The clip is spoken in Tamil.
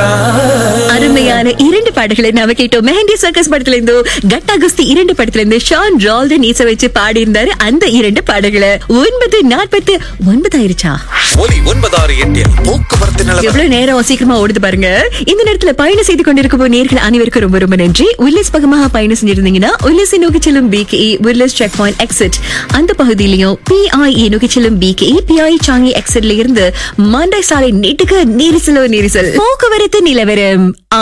அருமையான இரண்டு பாடல்களை நாம கேட்டோம் மெஹந்தி சர்க்கஸ் படத்துல இருந்து கட்டா குஸ்தி இரண்டு படத்துல இருந்து ஷான் ரால்டன் இசை வச்சு பாடியிருந்தாரு அந்த இரண்டு பாடல்களை ஒன்பது நாற்பத்து ஒன்பது ஆயிருச்சா ஒலி ஒன்பதாறு எட்டில் போக்குவரத்து நிலவரம் எவ்வளவு நேரம் சீக்கிரமா ஓடுது பாருங்க இந்த நேரத்துல பயணம் செய்து கொண்டிருக்கும் நேர்கள் அனைவருக்கும் ரொம்ப ரொம்ப நன்றி உல்லிஸ் பக்கமாக பயணம் செஞ்சிருந்தீங்கன்னா உல்லிஸ் நோக்கி செல்லும் பிகே உல்லிஸ் செக் பாயிண்ட் எக்ஸிட் அந்த பகுதியிலையும் பிஐஇ நோக்கி செல்லும் பிகே பிஐ சாங்கி எக்ஸிட்ல இருந்து மண்டை சாலை நீட்டுக்கு நெரிசலோ நெரிசல் போக்குவரத்து நிலவரம்